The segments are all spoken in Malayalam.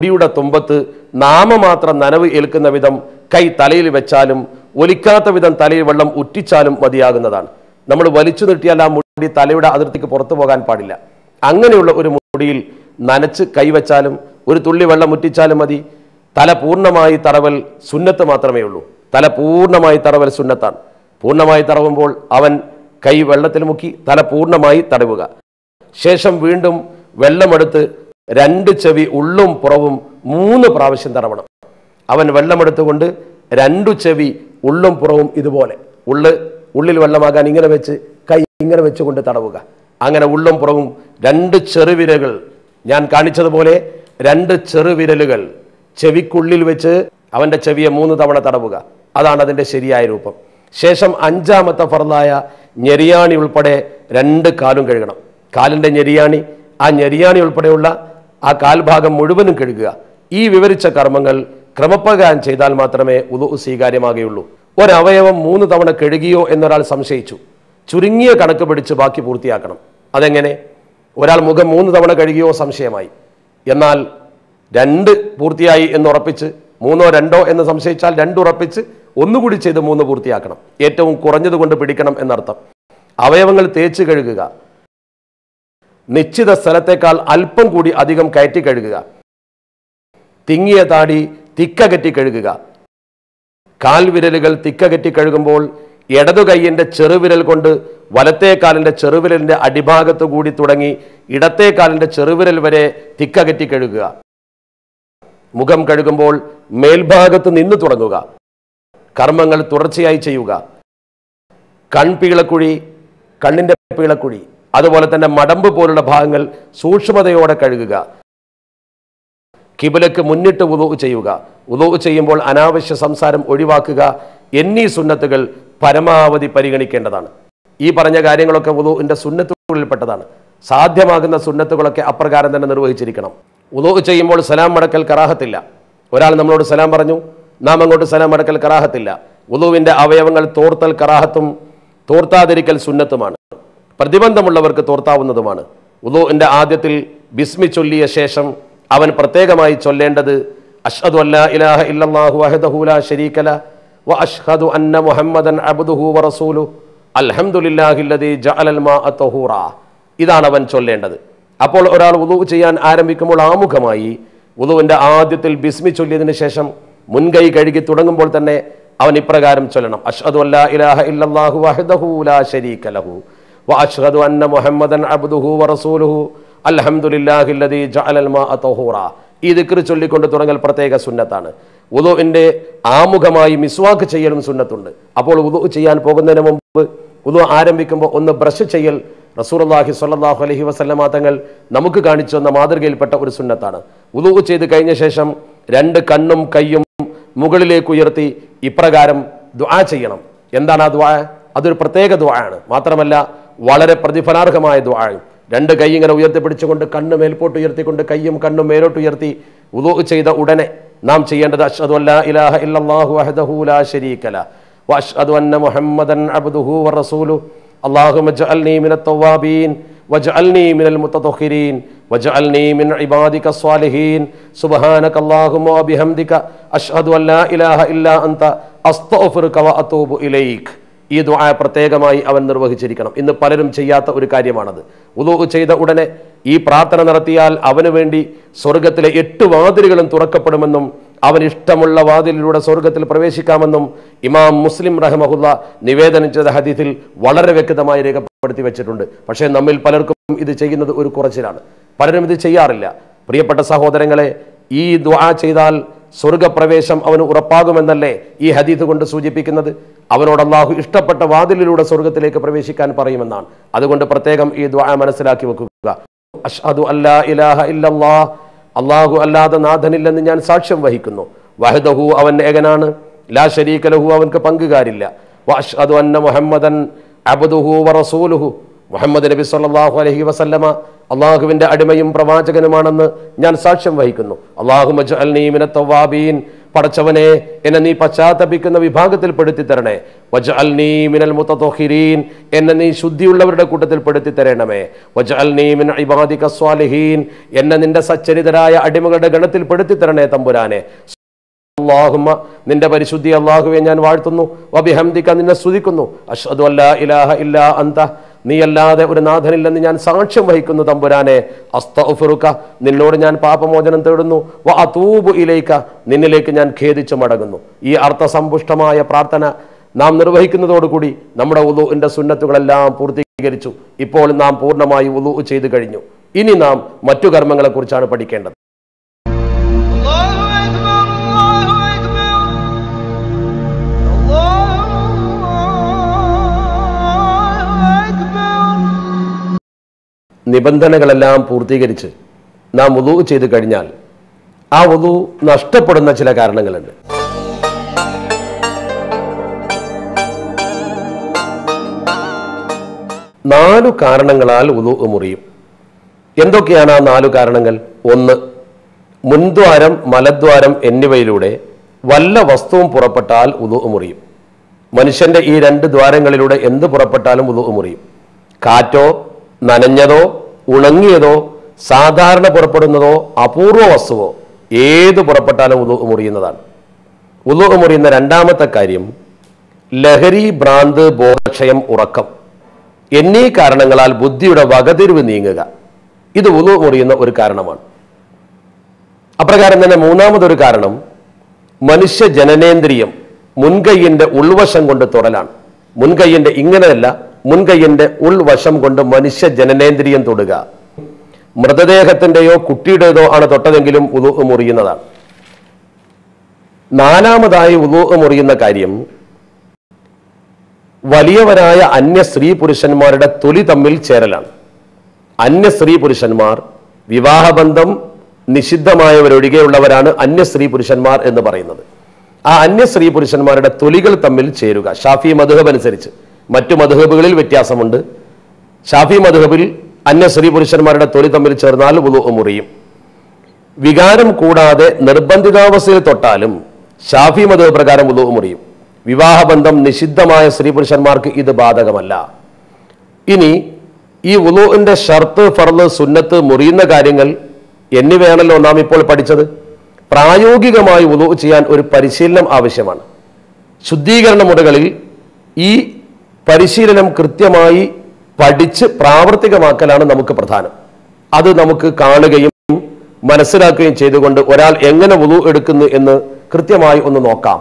മുടിയുടെ തുമ്പത്ത് നാമമാത്രം നനവ് ഏൽക്കുന്ന വിധം കൈ തലയിൽ വെച്ചാലും ഒലിക്കാത്ത വിധം തലയിൽ വെള്ളം ഉറ്റിച്ചാലും മതിയാകുന്നതാണ് നമ്മൾ വലിച്ചു നീട്ടിയാൽ ആ മുടി തലയുടെ അതിർത്തിക്ക് പുറത്തു പോകാൻ പാടില്ല അങ്ങനെയുള്ള ഒരു മുടിയിൽ നനച്ച് കൈവച്ചാലും ഒരു തുള്ളി വെള്ളം ഉറ്റിച്ചാലും മതി തല പൂർണ്ണമായി തറവൽ സുന്നത്ത് മാത്രമേ ഉള്ളൂ തല പൂർണ്ണമായി തറവൽ സുന്നത്താണ് പൂർണ്ണമായി തറവുമ്പോൾ അവൻ കൈ വെള്ളത്തിൽ മുക്കി തല പൂർണ്ണമായി തടവുക ശേഷം വീണ്ടും വെള്ളമെടുത്ത് രണ്ട് ചെവി ഉള്ളും പുറവും മൂന്ന് പ്രാവശ്യം തറവണം അവൻ വെള്ളമെടുത്തുകൊണ്ട് രണ്ടു ചെവി ഉള്ളും പുറവും ഇതുപോലെ ഉള്ള് ഉള്ളിൽ വെള്ളമാകാൻ ഇങ്ങനെ വെച്ച് കൈ ഇങ്ങനെ വെച്ചുകൊണ്ട് തടവുക അങ്ങനെ ഉള്ളും പുറവും രണ്ട് ചെറുവിരകൾ ഞാൻ കാണിച്ചതുപോലെ രണ്ട് ചെറുവിരലുകൾ ചെവിക്കുള്ളിൽ വെച്ച് അവന്റെ ചെവിയെ മൂന്ന് തവണ തടവുക അതാണ് അതിന്റെ ശരിയായ രൂപം ശേഷം അഞ്ചാമത്തെ ഫറലായ ഞെരിയാണി ഉൾപ്പെടെ രണ്ട് കാലും കഴുകണം കാലിന്റെ ഞെരിയാണി ആ ഞെരിയാണി ഉൾപ്പെടെയുള്ള ആ കാൽഭാഗം മുഴുവനും കഴുകുക ഈ വിവരിച്ച കർമ്മങ്ങൾ ക്രമപ്രകാരം ചെയ്താൽ മാത്രമേ ഉദു സ്വീകാര്യമാകുകയുള്ളൂ ഒരവയവം മൂന്ന് തവണ കഴുകിയോ എന്നൊരാൾ സംശയിച്ചു ചുരുങ്ങിയ കണക്ക് പിടിച്ച് ബാക്കി പൂർത്തിയാക്കണം അതെങ്ങനെ ഒരാൾ മുഖം മൂന്ന് തവണ കഴുകിയോ സംശയമായി എന്നാൽ രണ്ട് പൂർത്തിയായി എന്ന് ഉറപ്പിച്ച് മൂന്നോ രണ്ടോ എന്ന് സംശയിച്ചാൽ രണ്ട് ഉറപ്പിച്ച് ഒന്നുകൂടി ചെയ്ത് മൂന്ന് പൂർത്തിയാക്കണം ഏറ്റവും കുറഞ്ഞത് കൊണ്ട് പിടിക്കണം എന്നർത്ഥം അവയവങ്ങൾ തേച്ച് കഴുകുക നിശ്ചിത സ്ഥലത്തേക്കാൾ അല്പം കൂടി അധികം കയറ്റി കഴുകുക തിങ്ങിയ താടി തിക്കകറ്റി കഴുകുക കാൽവിരലുകൾ തിക്കകറ്റി കഴുകുമ്പോൾ ഇടതു കൈയിന്റെ ചെറുവിരൽ കൊണ്ട് വലത്തേ കാലിന്റെ ചെറുവിരലിന്റെ അടിഭാഗത്ത് കൂടി തുടങ്ങി ഇടത്തേ കാലിന്റെ ചെറുവിരൽ വരെ തിക്കകറ്റി കഴുകുക മുഖം കഴുകുമ്പോൾ മേൽഭാഗത്ത് നിന്ന് തുടങ്ങുക കർമ്മങ്ങൾ തുടർച്ചയായി ചെയ്യുക കൺപീളക്കുഴി കണ്ണിന്റെ പീളക്കുഴി അതുപോലെ തന്നെ മടമ്പ് പോലുള്ള ഭാഗങ്ങൾ സൂക്ഷ്മതയോടെ കഴുകുക കിബിലക്ക് മുന്നിട്ട് ഉദു ചെയ്യുക ഉദു ചെയ്യുമ്പോൾ അനാവശ്യ സംസാരം ഒഴിവാക്കുക എന്നീ സുന്നത്തുകൾ പരമാവധി പരിഗണിക്കേണ്ടതാണ് ഈ പറഞ്ഞ കാര്യങ്ങളൊക്കെ ഉദുവിന്റെ സുന്നത്തുകളിൽപ്പെട്ടതാണ് സാധ്യമാകുന്ന സുന്നത്തുകളൊക്കെ അപ്രകാരം തന്നെ നിർവഹിച്ചിരിക്കണം ഉദു ചെയ്യുമ്പോൾ സലാം മടക്കൽ കറാഹത്തില്ല ഒരാൾ നമ്മളോട് സലാം പറഞ്ഞു നാം അങ്ങോട്ട് സലാം മടക്കൽ കറാഹത്തില്ല ഉദുവിന്റെ അവയവങ്ങൾ തോർത്തൽ കറാഹത്തും തോർത്താതിരിക്കൽ സുന്നത്തുമാണ് പ്രതിബന്ധമുള്ളവർക്ക് തോർത്താവുന്നതുമാണ് ഉദുവിന്റെ ആദ്യത്തിൽ ബിസ്മി ചൊല്ലിയ ശേഷം അവൻ പ്രത്യേകമായി ചൊല്ലേണ്ടത് അഷ്ഹദു അല്ലാ ഇലാഹ ഇല്ലല്ലാഹു വഹദഹു ലാ ശരീക ല വ അഷ്ഹദു അന്ന മുഹമ്മദൻ അബ്ദുഹു വ റസൂലു അൽഹംദുലില്ലാഹില്ലദീ ജഅലൽ മാഅ തഹൂറ ഇതാണ് അവൻ ചൊല്ലേണ്ടത് അപ്പോൾ ഒരാൾ വുളു ചെയ്യാൻ ആരംഭിക്കുമ്പോൾ ആമുഖമായി വുളുവിന്റെ ആദ്യത്തിൽ ബിസ്മി ചൊല്ലിയതിനു ശേഷം മുൻകൈ കഴുകി തുടങ്ങുമ്പോൾ തന്നെ അവൻ ഇപ്രകാരം ചൊല്ലണം അഷ്ഹദു അല്ലാ ഇലാഹ ഇല്ലല്ലാഹു വഹദഹു ലാ ശരീക ലഹു വ അഷ്ഹദു അന്ന മുഹമ്മദൻ അബ്ദുഹു വ റസൂലുഹു അൽഹംദുലില്ലാഹില്ലദീ ജഅലൽ മാഅ തഹൂറ ഈ ദിക്ർ ചൊല്ലിക്കൊണ്ട് തുടങ്ങൽ പ്രത്യേക സുന്നത്താണ് ഉദുവിന്റെ ആമുഖമായി മിസ്വാക്ക് ചെയ്യലും സുന്നത്തുണ്ട് അപ്പോൾ ഉദു ചെയ്യാൻ പോകുന്നതിന് മുമ്പ് ഉദു ആരംഭിക്കുമ്പോൾ ഒന്ന് ബ്രഷ് ചെയ്യൽ റസൂർല്ലാഹി സ്വല്ലല്ലാഹു അലൈഹി വസല്ലമ തങ്ങൾ നമുക്ക് കാണിച്ചു തന്ന മാതൃകയിൽപ്പെട്ട ഒരു സുന്നത്താണ് ഉദു ചെയ്ത് കഴിഞ്ഞ ശേഷം രണ്ട് കണ്ണും കൈയും മുകളിലേക്ക് ഉയർത്തി ഇപ്രകാരം ദുആ ചെയ്യണം എന്താണ് ആ ദുആ അതൊരു പ്രത്യേക ദുആയാണ് മാത്രമല്ല വളരെ പ്രതിഫലാർഹമായ ദുആയും രണ്ട് കൈ ഇങ്ങനെ ഉയർത്തിപ്പിടിച്ചുകൊണ്ട് കണ്ണ് മേൽപോട്ട് ഉയർത്തിക്കൊണ്ട് കൈയും കണ്ണും മേലോട്ട് ഉയർത്തി ഉദു ചെയ്ത ഉടനെ നാം ചെയ്യേണ്ടത് അഷ്ഹദു അല്ലാ ഇലാഹ ഇല്ലല്ലാഹു വഹദഹു ലാ ശരീക ല വഅഷ്ഹദു അന്ന മുഹമ്മദൻ അബ്ദുഹു വറസൂലുഹു اللهم اجعلني من التوابين واجعلني من المتطهرين واجعلني من عبادك الصالحين سبحانك اللهم وبحمدك أشهد أن لا إله إلا أنت أستغفرك وأتوب إليك ഈ ദുആ പ്രത്യേകമായി അവൻ നിർവഹിച്ചിരിക്കണം ഇന്ന് പലരും ചെയ്യാത്ത ഒരു കാര്യമാണത് ഉദു ചെയ്ത ഉടനെ ഈ പ്രാർത്ഥന നടത്തിയാൽ അവന് വേണ്ടി സ്വർഗത്തിലെ എട്ട് വാതിലുകളും തുറക്കപ്പെടുമെന്നും അവൻ ഇഷ്ടമുള്ള വാതിലിലൂടെ സ്വർഗത്തിൽ പ്രവേശിക്കാമെന്നും ഇമാം മുസ്ലിം റഹമഹുല്ല നിവേദനം ചെയ്ത ഹദീസിൽ വളരെ വ്യക്തമായി രേഖപ്പെടുത്തി വെച്ചിട്ടുണ്ട് പക്ഷേ നമ്മിൽ പലർക്കും ഇത് ചെയ്യുന്നത് ഒരു കുറച്ചിലാണ് പലരും ഇത് ചെയ്യാറില്ല പ്രിയപ്പെട്ട സഹോദരങ്ങളെ ഈ ദുആ ചെയ്താൽ സ്വർഗപ്രവേശം അവന് ഉറപ്പാകുമെന്നല്ലേ ഈ ഹദീത്ത് കൊണ്ട് സൂചിപ്പിക്കുന്നത് അവനോട് അള്ളാഹു ഇഷ്ടപ്പെട്ട വാതിലിലൂടെ സ്വർഗത്തിലേക്ക് പ്രവേശിക്കാൻ പറയുമെന്നാണ് അതുകൊണ്ട് പ്രത്യേകം ഈ ദ്വാ മനസ്സിലാക്കി വെക്കുക അഷ്ഹദു അല്ലാ ഇലാഹ ഇല്ലല്ലാ അള്ളാഹു അല്ലാതെ നാഥനില്ലെന്ന് ഞാൻ സാക്ഷ്യം വഹിക്കുന്നു വഹദഹു അവൻ ഏകനാണ് ലാ ശരീക ലഹു അവൻക്ക് പങ്കുകാരില്ല വഅഷ്ഹദു അന്ന മുഹമ്മദൻ അബ്ദുഹു വറസൂലുഹു മുഹമ്മദ് നബി സല്ലല്ലാഹു അലൈഹി വസല്ലമ അള്ളാഹുവിന്റെ അടിമയും പ്രവാചകനുമാണെന്ന് ഞാൻ സാക്ഷ്യം വഹിക്കുന്നു അള്ളാഹു പടച്ചവനെ എന്നെ നീ പശ്ചാത്തപിക്കുന്ന വിഭാഗത്തിൽ പെടുത്തി തരണേ വജഅൽനീ മിനൽ മുത്തത്തൊഹിരീൻ എന്നെ നീ ശുദ്ധിയുള്ളവരുടെ കൂട്ടത്തിൽ പെടുത്തി തരണമേ വജഅൽനീ മിൻ ഇബാദിക സ്വാലിഹീൻ എന്നെ നിന്റെ സച്ചരിതരായ അടിമകളുടെ ഗണത്തിൽ പെടുത്തി തരണേ തമ്പുരാനെ അള്ളാഹുമ്മ നിന്റെ പരിശുദ്ധി അള്ളാഹുവെ ഞാൻ വാഴ്ത്തുന്നു വബിഹംദിക നിന്നെ സ്തുതിക്കുന്നു അഷ്ഹദു അല്ലാ ഇലാഹ ഇല്ലാ അന്ത നീ അല്ലാതെ ഒരു നാഥനില്ലെന്ന് ഞാൻ സാക്ഷ്യം വഹിക്കുന്നു തമ്പുരാനെ അസ്തഫുറുക്ക നിന്നോട് ഞാൻ പാപമോചനം തേടുന്നു വ അതൂബു ഇലൈക്ക നിന്നിലേക്ക് ഞാൻ ഖേദിച്ചു മടങ്ങുന്നു ഈ അർത്ഥസമ്പുഷ്ടമായ പ്രാർത്ഥന നാം നിർവഹിക്കുന്നതോടുകൂടി നമ്മുടെ ഉലുവിന്റെ സുന്നത്തുകളെല്ലാം പൂർത്തീകരിച്ചു ഇപ്പോൾ നാം പൂർണ്ണമായി ഉലു ചെയ്തു കഴിഞ്ഞു ഇനി നാം മറ്റു കർമ്മങ്ങളെക്കുറിച്ചാണ് പഠിക്കേണ്ടത് الله أكبر الله أكبر الله أكبر നിബന്ധനകളെല്ലാം പൂർത്തീകരിച്ച് നാം ഉദു ചെയ്തു കഴിഞ്ഞാൽ ആ ഉദു നഷ്ടപ്പെടുന്ന ചില കാരണങ്ങളുണ്ട് നാലു കാരണങ്ങളാൽ ഉദു മുറിയും എന്തൊക്കെയാണ് ആ നാലു കാരണങ്ങൾ ഒന്ന് മുൻദ്വാരം മലദ്വാരം എന്നിവയിലൂടെ വല്ല വസ്തുവും പുറപ്പെട്ടാൽ ഉദു മുറിയും മനുഷ്യന്റെ ഈ രണ്ട് ദ്വാരങ്ങളിലൂടെ എന്ത് പുറപ്പെട്ടാലും ഉദു മുറിയും കാറ്റോ നനഞ്ഞതോ ഉണങ്ങിയതോ സാധാരണ പുറപ്പെടുന്നതോ അപൂർവ വസ്തുവോ ഏത് പുറപ്പെട്ടാലും ഉദു മുറിയുന്നതാണ് ഉദു മുറിയുന്ന രണ്ടാമത്തെ കാര്യം ലഹരി ഭ്രാന്ത് ബോധക്ഷയം ഉറക്കം എന്നീ കാരണങ്ങളാൽ ബുദ്ധിയുടെ വകതിരിവ് നീങ്ങുക ഇത് ഉദു മുറിയുന്ന ഒരു കാരണമാണ് അപ്രകാരം തന്നെ മൂന്നാമതൊരു കാരണം മനുഷ്യ ജനനേന്ദ്രിയം മുൻകൈയിന്റെ ഉൾവശം കൊണ്ട് തൊടലാണ് മുൻകൈയിന്റെ ഇങ്ങനെയല്ല മുൻകൈയിന്റെ ഉൾവശം കൊണ്ട് മനുഷ്യ ജനനേന്ദ്രിയം തൊടുക മൃതദേഹത്തിന്റെയോ കുട്ടിയുടേതോ ആണ് തൊട്ടതെങ്കിലും ഉദു മുറിയുന്നതാണ് നാലാമതായി ഉദു മുറിയുന്ന കാര്യം വലിയവരായ അന്യ സ്ത്രീ പുരുഷന്മാരുടെ തൊലി തമ്മിൽ ചേരലാണ് അന്യ സ്ത്രീ പുരുഷന്മാർ വിവാഹബന്ധം നിഷിദ്ധമായവരൊഴികെയുള്ളവരാണ് അന്യ സ്ത്രീ പുരുഷന്മാർ എന്ന് പറയുന്നത് ആ അന്യ സ്ത്രീ പുരുഷന്മാരുടെ തൊലികൾ തമ്മിൽ ചേരുക ഷാഫി മധുഹബ് അനുസരിച്ച് മറ്റു മധുഹബുകളിൽ വ്യത്യാസമുണ്ട് ഷാഫി മധുഹബിൽ അന്യ സ്ത്രീ പുരുഷന്മാരുടെ തൊലി തമ്മിൽ ചേർന്നാൽ ഉളു മുറിയും വികാരം കൂടാതെ നിർബന്ധിതാവസ്ഥയിൽ തൊട്ടാലും ഷാഫി മധു പ്രകാരം ഉളു മുറിയും വിവാഹബന്ധം നിഷിദ്ധമായ സ്ത്രീ പുരുഷന്മാർക്ക് ഇത് ബാധകമല്ല ഇനി ഈ ഉലുവിന്റെ ഷർത്ത് ഫർള് സുന്നത്ത് മുറിയുന്ന കാര്യങ്ങൾ എന്നിവയാണല്ലോ നാം ഇപ്പോൾ പഠിച്ചത് പ്രായോഗികമായി ഉലു ചെയ്യാൻ ഒരു പരിശീലനം ആവശ്യമാണ് ശുദ്ധീകരണ മുറകളിൽ ഈ പരിശീലനം കൃത്യമായി പഠിച്ച് പ്രാവർത്തികമാക്കലാണ് നമുക്ക് പ്രധാനം അത് നമുക്ക് കാണുകയും മനസ്സിലാക്കുകയും ചെയ്തുകൊണ്ട് ഒരാൾ എങ്ങനെ ഉലു എടുക്കുന്നു എന്ന് കൃത്യമായി ഒന്ന് നോക്കാം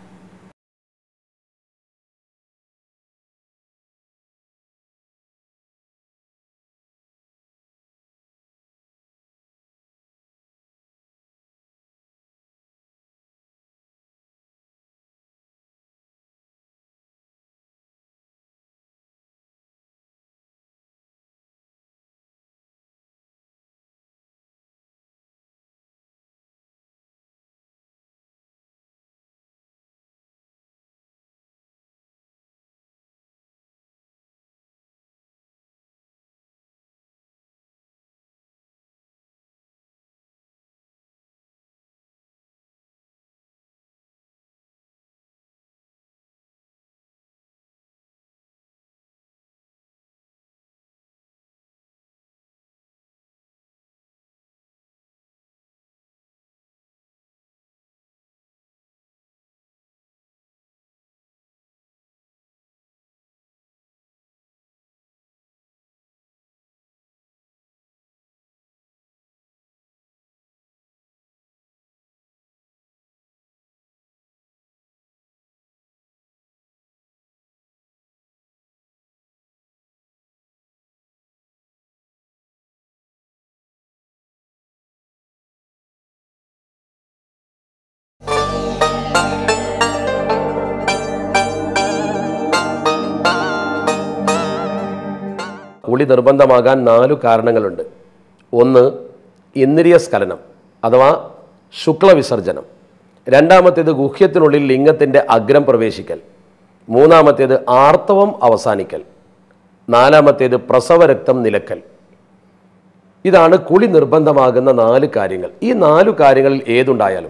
കുളി നിർബന്ധമാകാൻ നാലു കാരണങ്ങളുണ്ട് ഒന്ന് ഇന്ദ്രിയ സ്ഖലനം അഥവാ ശുക്ലവിസർജനം രണ്ടാമത്തേത് ഗുഹ്യത്തിനുള്ളിൽ ലിംഗത്തിൻ്റെ അഗ്രം പ്രവേശിക്കൽ മൂന്നാമത്തേത് ആർത്തവം അവസാനിക്കൽ നാലാമത്തേത് പ്രസവരക്തം നിലക്കൽ ഇതാണ് കുളി നിർബന്ധമാകുന്ന നാല് കാര്യങ്ങൾ ഈ നാലു കാര്യങ്ങളിൽ ഏതുണ്ടായാലും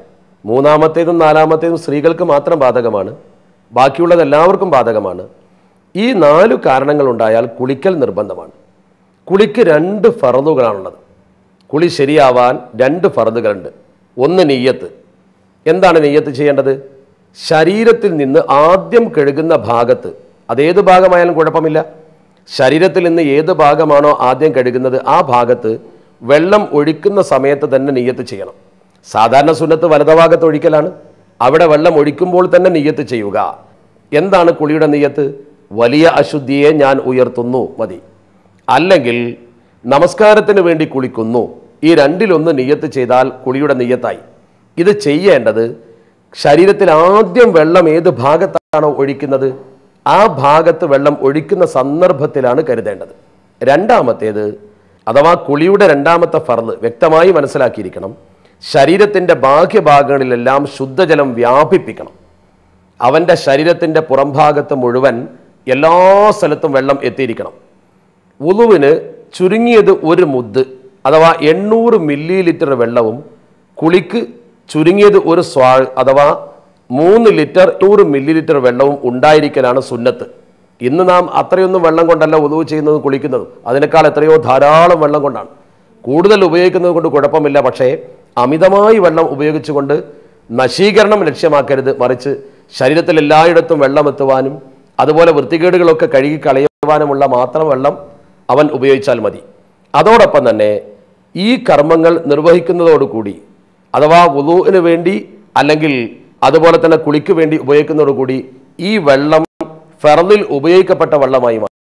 മൂന്നാമത്തേതും നാലാമത്തേതും സ്ത്രീകൾക്ക് മാത്രം ബാധകമാണ് ബാക്കിയുള്ളത് എല്ലാവർക്കും ബാധകമാണ് ഈ നാലു കാരണങ്ങൾ ഉണ്ടായാൽ കുളിക്കൽ നിർബന്ധമാണ് കുളിക്ക് രണ്ട് ഫറദുകളാണുള്ളത് കുളി ശരിയാവാൻ രണ്ട് ഫറദുകളുണ്ട് ഒന്ന് നെയ്യത്ത് എന്താണ് നെയ്യത്ത് ചെയ്യേണ്ടത് ശരീരത്തിൽ നിന്ന് ആദ്യം കഴുകുന്ന ഭാഗത്ത് അതേത് ഭാഗമായാലും കുഴപ്പമില്ല ശരീരത്തിൽ നിന്ന് ഏത് ഭാഗമാണോ ആദ്യം കഴുകുന്നത് ആ ഭാഗത്ത് വെള്ളം ഒഴിക്കുന്ന സമയത്ത് തന്നെ നെയ്യത്ത് ചെയ്യണം സാധാരണ സുന്നത്ത് വലതുഭാഗത്ത് ഒഴിക്കലാണ് അവിടെ വെള്ളം ഒഴിക്കുമ്പോൾ തന്നെ നെയ്യത്ത് ചെയ്യുക എന്താണ് കുളിയുടെ നെയ്യത്ത് വലിയ അശുദ്ധിയെ ഞാൻ ഉയർത്തുന്നു മതി അല്ലെങ്കിൽ നമസ്കാരത്തിന് വേണ്ടി കുളിക്കുന്നു ഈ രണ്ടിലൊന്ന് നെയ്യത്ത് ചെയ്താൽ കുളിയുടെ നെയ്യത്തായി ഇത് ചെയ്യേണ്ടത് ശരീരത്തിൽ ആദ്യം വെള്ളം ഏത് ഭാഗത്താണോ ഒഴിക്കുന്നത് ആ ഭാഗത്ത് വെള്ളം ഒഴിക്കുന്ന സന്ദർഭത്തിലാണ് കരുതേണ്ടത് രണ്ടാമത്തേത് അഥവാ കുളിയുടെ രണ്ടാമത്തെ ഫർദ് വ്യക്തമായി മനസ്സിലാക്കിയിരിക്കണം ശരീരത്തിൻ്റെ ബാഹ്യഭാഗങ്ങളിലെല്ലാം ശുദ്ധജലം വ്യാപിപ്പിക്കണം അവൻ്റെ ശരീരത്തിൻ്റെ പുറംഭാഗത്ത് മുഴുവൻ എല്ലാ സ്ഥലത്തും വെള്ളം എത്തിയിരിക്കണം ഉളുവിന് ചുരുങ്ങിയത് ഒരു മുദ്ദ് അഥവാ എണ്ണൂറ് മില്ലി ലിറ്റർ വെള്ളവും കുളിക്ക് ചുരുങ്ങിയത് ഒരു സ്വാ അഥവാ മൂന്ന് ലിറ്റർ നൂറ് മില്ലി ലിറ്റർ വെള്ളവും ഉണ്ടായിരിക്കലാണ് സുന്നത്ത് ഇന്ന് നാം അത്രയൊന്നും വെള്ളം കൊണ്ടല്ല ഉദവ് ചെയ്യുന്നതും കുളിക്കുന്നതും അതിനേക്കാൾ എത്രയോ ധാരാളം വെള്ളം കൊണ്ടാണ് കൂടുതൽ ഉപയോഗിക്കുന്നത് കൊണ്ട് കുഴപ്പമില്ല പക്ഷേ അമിതമായി വെള്ളം ഉപയോഗിച്ചുകൊണ്ട് നശീകരണം ലക്ഷ്യമാക്കരുത് മറിച്ച് ശരീരത്തിൽ എല്ലായിടത്തും വെള്ളം എത്തുവാനും അതുപോലെ വൃത്തികേടുകളൊക്കെ കഴുകി കളയുവാനുമുള്ള മാത്രം വെള്ളം അവൻ ഉപയോഗിച്ചാൽ മതി അതോടൊപ്പം തന്നെ ഈ കർമ്മങ്ങൾ നിർവഹിക്കുന്നതോടുകൂടി അഥവാ വുളുവിന് വേണ്ടി അല്ലെങ്കിൽ അതുപോലെ തന്നെ കുളിക്ക് വേണ്ടി ഉപയോഗിക്കുന്നതോടുകൂടി ഈ വെള്ളം ഫെറലിൽ ഉപയോഗിക്കപ്പെട്ട വെള്ളമായി മാറും